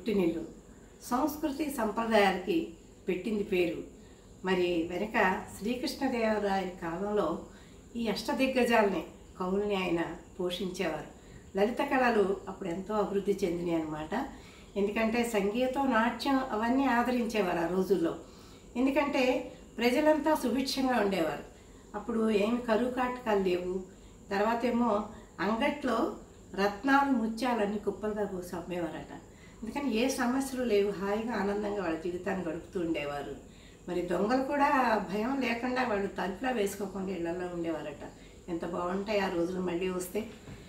పుట్టినిల్లు సంస్కృతి సంప్రదాయాలకి పెట్టింది పేరు మరి వెనక శ్రీకృష్ణదేవరాయల కాలంలో ఈ అష్టదిగ్గజాలని కవుల్ని ఆయన పోషించేవారు లలిత కళలు అప్పుడు ఎంతో అభివృద్ధి చెందినాయి అనమాట ఎందుకంటే సంగీతం నాట్యం అవన్నీ ఆదరించేవారు ఆ రోజుల్లో ఎందుకంటే ప్రజలంతా సుభిక్షంగా ఉండేవారు అప్పుడు ఏమి కరువు కాటకాలు లేవు తర్వాత ఏమో అంగట్లో రత్నాలు ముత్యాలన్నీ కుప్పలుగా పోసి అమ్మేవారట అందుకని ఏ సమస్యలు లేవు హాయిగా ఆనందంగా వాళ్ళ జీవితాన్ని గడుపుతూ ఉండేవారు మరి దొంగలు కూడా భయం లేకుండా వాళ్ళు తలుపులా వేసుకోకుండా ఇళ్లలో ఉండేవారట ఎంత బాగుంటాయి ఆ రోజులు మళ్ళీ వస్తే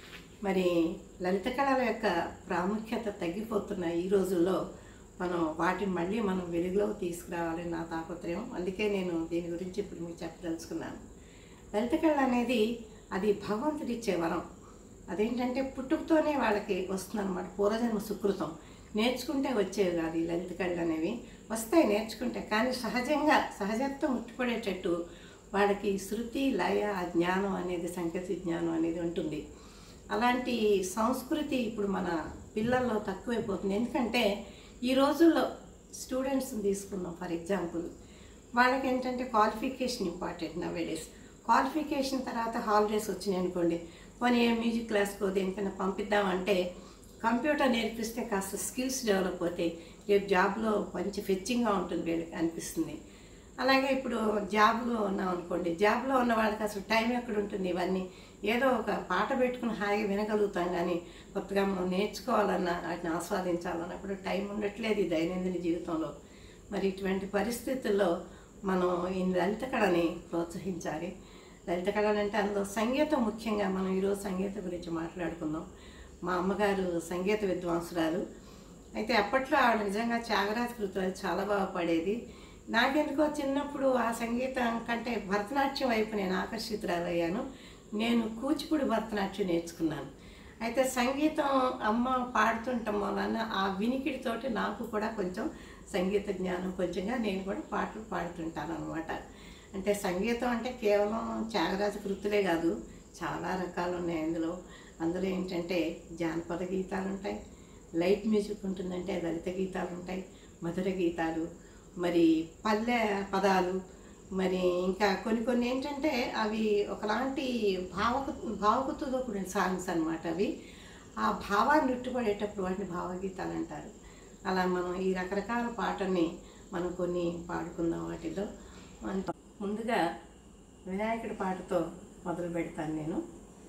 మరి లలిత కళల యొక్క ప్రాముఖ్యత తగ్గిపోతున్న ఈ రోజుల్లో మనం వాటిని మళ్ళీ మనం వెలుగులోకి తీసుకురావాలని నా తాపత్రయం అందుకే నేను దీని గురించి ఇప్పుడు మీకు చెప్పదలుచుకున్నాను లలిత కళ అనేది అది భగవంతుడిచ్చే వరం అదేంటంటే పుట్టుకతోనే వాళ్ళకి వస్తుందన్నమాట పూర్వజన్మ సుకృతం నేర్చుకుంటే వచ్చేవి కాదు ఈ లలిత కళలు అనేవి వస్తాయి నేర్చుకుంటే కానీ సహజంగా సహజత్వం ఉట్టిపడేటట్టు వాళ్ళకి శృతి లయ ఆ జ్ఞానం అనేది సంకేత జ్ఞానం అనేది ఉంటుంది అలాంటి సంస్కృతి ఇప్పుడు మన పిల్లల్లో తక్కువైపోతుంది ఎందుకంటే ఈ రోజుల్లో స్టూడెంట్స్ని తీసుకున్నాం ఫర్ ఎగ్జాంపుల్ వాళ్ళకి ఏంటంటే క్వాలిఫికేషన్ ఇంపార్టెంట్ నవేడేస్ క్వాలిఫికేషన్ తర్వాత హాలిడేస్ వచ్చినాయి అనుకోండి పోనీ ఏ మ్యూజిక్ క్లాస్కో దేనికైనా పంపిద్దామంటే కంప్యూటర్ నేర్పిస్తే కాస్త స్కిల్స్ డెవలప్ అవుతాయి రేపు జాబ్లో మంచి ఫెచ్చింగ్గా ఉంటుంది వీళ్ళకి అనిపిస్తుంది అలాగే ఇప్పుడు జాబ్లో ఉన్నాం అనుకోండి జాబ్లో ఉన్న వాళ్ళకి అసలు టైం ఎక్కడ ఉంటుంది ఇవన్నీ ఏదో ఒక పాట పెట్టుకుని హాయిగా వినగలుగుతాం కానీ కొత్తగా మనం నేర్చుకోవాలన్నా వాటిని ఆస్వాదించాలన్నప్పుడు టైం ఉండట్లేదు ఈ దైనందిన జీవితంలో మరి ఇటువంటి పరిస్థితుల్లో మనం ఈ లలిత కళని ప్రోత్సహించాలి లలిత కళలు అంటే అందులో సంగీతం ముఖ్యంగా మనం ఈరోజు సంగీతం గురించి మాట్లాడుకుందాం మా అమ్మగారు సంగీత విద్వాంసురాలు అయితే అప్పట్లో ఆవిడ నిజంగా త్యాగరాజ కృతులు చాలా బాగా పడేది నాకెందుకో చిన్నప్పుడు ఆ సంగీతం కంటే భరతనాట్యం వైపు నేను ఆకర్షితురాలయ్యాను నేను కూచిపూడి భరతనాట్యం నేర్చుకున్నాను అయితే సంగీతం అమ్మ పాడుతుండటం వలన ఆ వినికిడితోటి నాకు కూడా కొంచెం సంగీత జ్ఞానం కొంచెంగా నేను కూడా పాటలు పాడుతుంటాను అనమాట అంటే సంగీతం అంటే కేవలం త్యాగరాజ కృతులే కాదు చాలా రకాలు ఉన్నాయి అందులో అందులో ఏంటంటే జానపద గీతాలు ఉంటాయి లైట్ మ్యూజిక్ ఉంటుందంటే లలిత గీతాలు ఉంటాయి మధుర గీతాలు మరి పల్లె పదాలు మరి ఇంకా కొన్ని కొన్ని ఏంటంటే అవి ఒకలాంటి భావకు భావకుతుతో కూడిన సాంగ్స్ అన్నమాట అవి ఆ భావాన్ని ఉట్టుపడేటప్పుడు వాటిని భావగీతాలు అంటారు అలా మనం ఈ రకరకాల పాటల్ని మనం కొన్ని పాడుకుందాం వాటిలో మన- ముందుగా వినాయకుడి పాటతో మొదలు పెడతాను నేను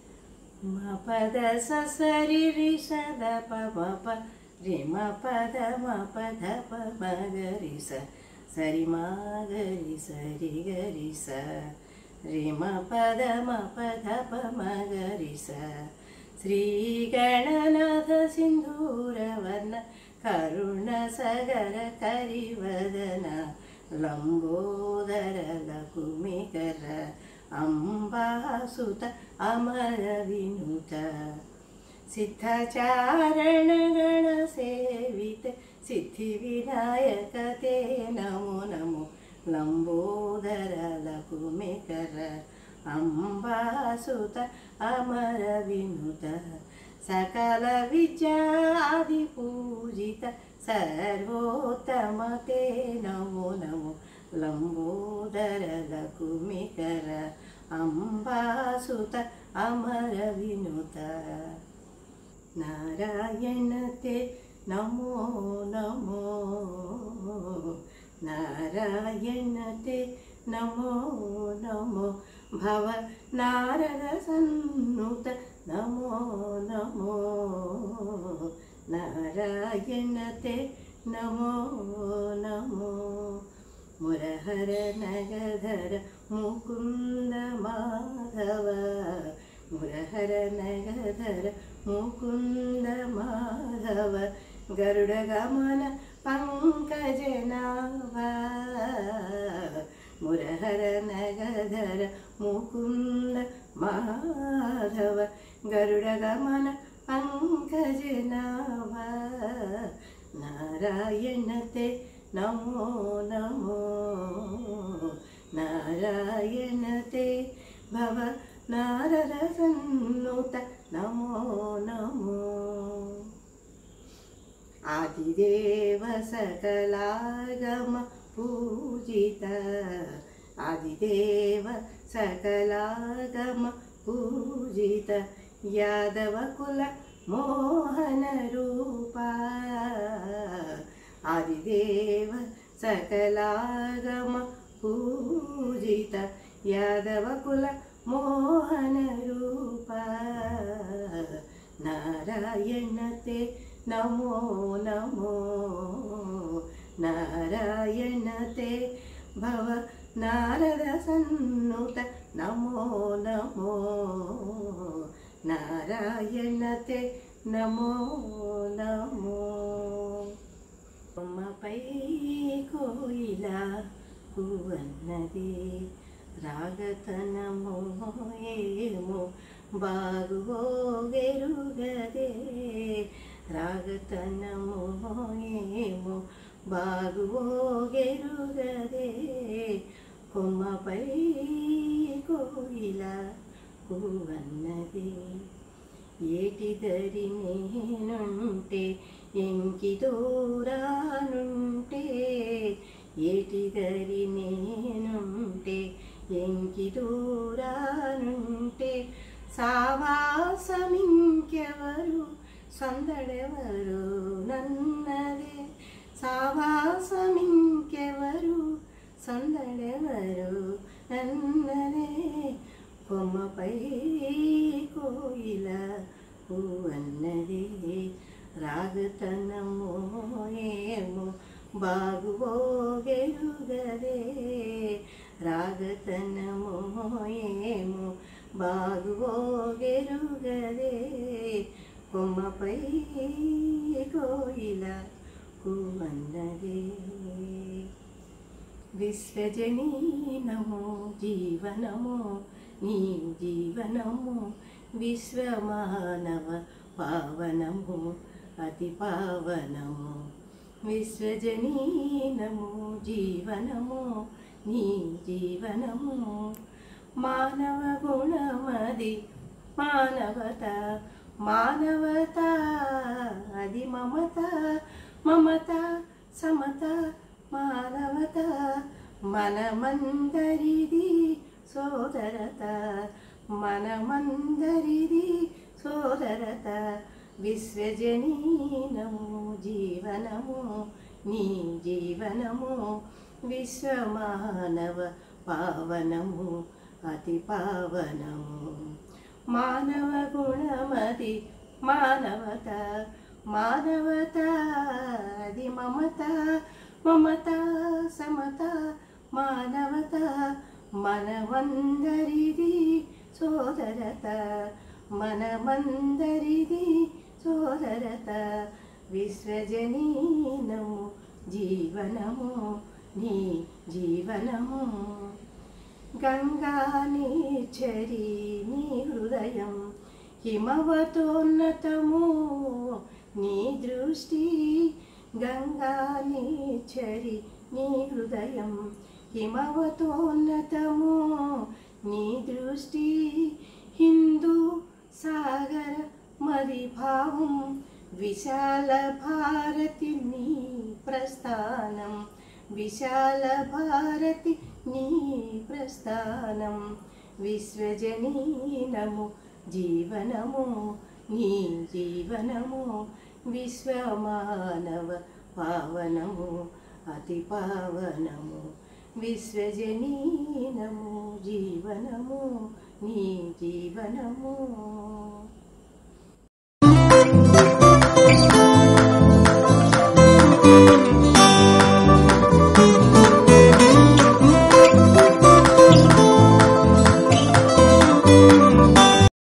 మ పద స సరి రి స ద ప మ ప రి మ పద మ పద ప మ గ రి స సరి మ గ రి సరి గ రి స రి మ పద మ పద ప మ గ రి స శ్రీ గణనాథ సింధూరవర్ణ కరుణ సగర కరివదన లంబోదర లకుమికర అంబాసుత అమర వినుత సిద్ధచారణ గణ సేవిత సిద్ధి వినాయక తే నమో నమో లంబోదర లకుమికర అంబాసుత అమర వినుత సకల విద్యాది పూజిత సర్వోత్తమ తే నమో నమో లంబోదర లకుమికర అంబాసుత అమర వినుత నారాయణ తే నమో నమో నారాయణ తే నమో నమో భవ నారద సన్నుత నమో నమో నారాయణ తే నమో నమో మురహర నగధర ముకుంద మాధవ మురహర నగధర ముకుంద మాధవ గరుడ గమన పంకజనాభ మురహర నగధర ముకుంద మాధవ గరుడ గమన పంకజనాభ నారాయణ తే నమో నమో నారాయణ తే భవ నారద సన్నుత నమో నమో ఆదిదేవ సకలాగమ పూజిత ఆదిదేవ సకలాగమ పూజిత యాదవ కుల మోహన రూప ఆదిదేవ సకలాగమ పూజిత యాదవ కుల మోహన రూప నారాయణతే నమో నమో నారాయణతే భవ నారద సన్నుత నమో నమో నారాయణతే నమో నమో బొమ్మపై కోయిల పువ్వన్నది రాగతనమో ఏమో బాగువో గెరుగదే రాగతనమో ఏమో బాగువో గెరుగదే కొమ్మపై కోయిల పువ్వన్నది ఏటిదరి నేనుంటే ఎంకి దూరానుంటే ఏటిదరి నేనుంటే ఎంకి దూరానుంటే సావాసమింకెవరు సందడెవరు నన్నదే సావాసమింకెవరు సందడెవరు నన్నదే కొమ్మపై కోయిల పువ్వన్నది రాగతనమో ఏమో బాగువో గెరుగదే రాగతనమో ఏమో బాగువో గెరుగదే కొమ్మపై కోయిల పువ్వన్నది విశ్వజనీనము జీవనము నీ జీవనము విశ్వమానవ పావనము అతి పావనము విశ్వజనీనము జీవనము నీ జీవనము మానవ గుణమది మానవత మానవత అది మమత మమత సమత మానవత మనమందరిది సోదరత మనమందరిది సోదరత విశ్వజనీనము జీవనము నీ జీవనము విశ్వమానవ పావనము అతి పావనము మానవ గుణమది మానవత మానవత అది మమత మమత సమత మానవత మనమందరిది సోదరత మనమందరిది సోదరత విశ్వజనీనము జీవనము నీ జీవనము గంగా నీచరి నీ హృదయం హిమవతోన్నతము నీ దృష్టి గంగా నీచరి నీ హృదయం హిమవతోన్నతము నీ దృష్టి హిందూ సాగర మది భావం విశాల భారతి నీ ప్రస్థానం విశాల భారతి నీ ప్రస్థానం విశ్వజనీనము జీవనము నీ జీవనము విశ్వమానవ పావనము అతి పావనము విశ్వజనీనము జీవనము నీ జీవనము